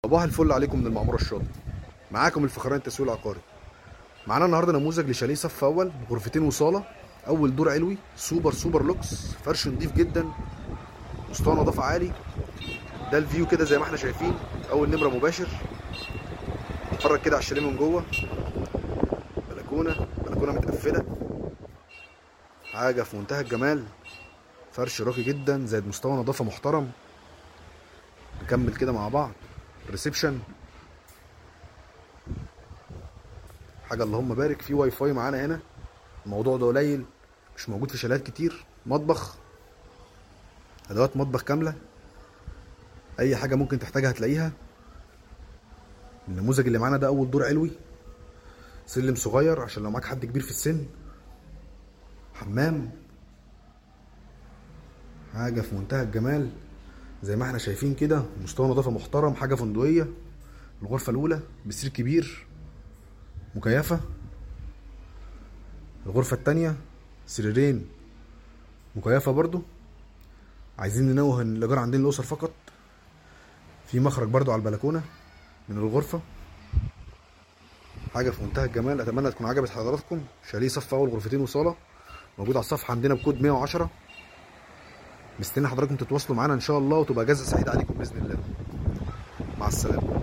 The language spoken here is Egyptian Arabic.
صباح الفل عليكم من المعموره الشاطئ معاكم الفخرين التسويق العقاري معانا النهارده نموذج لشاليه صف اول غرفتين وصاله اول دور علوي سوبر سوبر لوكس فرش نضيف جدا مستوى نظافه عالي ده الفيو كده زي ما احنا شايفين اول نمره مباشر اتفرج كده على الشاليه من جوه بلكونه بلكونه متقفله حاجه في منتهى الجمال فرش راقي جدا زائد مستوى نظافه محترم نكمل كده مع بعض ريسبشن حاجه اللهم بارك في واي فاي معانا هنا الموضوع ده قليل مش موجود في شاليهات كتير مطبخ ادوات مطبخ كامله اي حاجه ممكن تحتاجها هتلاقيها النموذج اللي معانا ده اول دور علوي سلم صغير عشان لو معاك حد كبير في السن حمام حاجه في منتهى الجمال زي ما احنا شايفين كده مستوى نظافه محترم حاجه فندقيه الغرفه الاولى بسرير كبير مكيفه الغرفه الثانيه سريرين مكيفه برضو عايزين ننوه ان الايجار عندنا الاسر فقط في مخرج برضو على البلكونه من الغرفه حاجه في منتهى الجمال اتمنى تكون عجبت حضراتكم شاليه صف اول غرفتين وصاله موجود على الصفحه عندنا بكود 110 مستني حضراتكم تتواصلوا معانا ان شاء الله وتبقى اجازه سعيده عليكم باذن الله مع السلامه